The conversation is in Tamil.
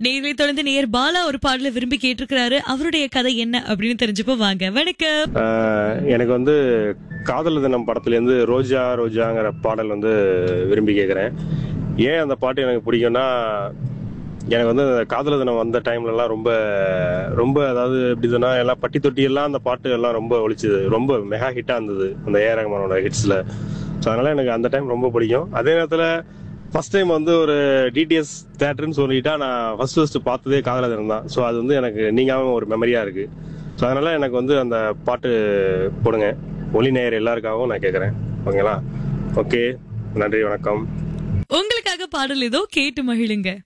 நேர்களை தொடர்ந்து நேர் பாலா ஒரு பாடல விரும்பி கேட்டிருக்கிறாரு அவருடைய கதை என்ன அப்படின்னு தெரிஞ்சுப்போ வாங்க வணக்கம் ஆஹ் எனக்கு வந்து காதல் தினம் படத்துலேருந்து ரோஜா ரோஜாங்கிற பாடல் வந்து விரும்பி கேட்குறேன் ஏன் அந்த பாட்டு எனக்கு பிடிக்கும்னா எனக்கு வந்து அந்த காதல் தினம் வந்த டைம்லலாம் ரொம்ப ரொம்ப அதாவது எப்படி சொன்னா எல்லாம் பட்டி தொட்டி எல்லாம் அந்த பாட்டு எல்லாம் ரொம்ப ஒழிச்சுது ரொம்ப மெகா ஹிட்டாக இருந்தது அந்த ஏ ரஹ்மானோட ஹிட்ஸில் ஸோ அதனால எனக்கு அந்த டைம் ரொம்ப பிடிக்கும் அதே நேரத்தில் ஃபர்ஸ்ட் டைம் வந்து ஒரு டிடிஎஸ் தேட்டர்னு சொல்லிட்டா நான் ஃபர்ஸ்ட் ஃபர்ஸ்ட் பார்த்ததே காதல தினம் தான் ஸோ அது வந்து எனக்கு நீங்காம ஒரு மெமரியா இருக்கு ஸோ அதனால எனக்கு வந்து அந்த பாட்டு போடுங்க ஒளி நேயர் எல்லாருக்காகவும் நான் கேட்குறேன் ஓகேங்களா ஓகே நன்றி வணக்கம் உங்களுக்காக பாடல் ஏதோ கேட்டு மகிழுங்க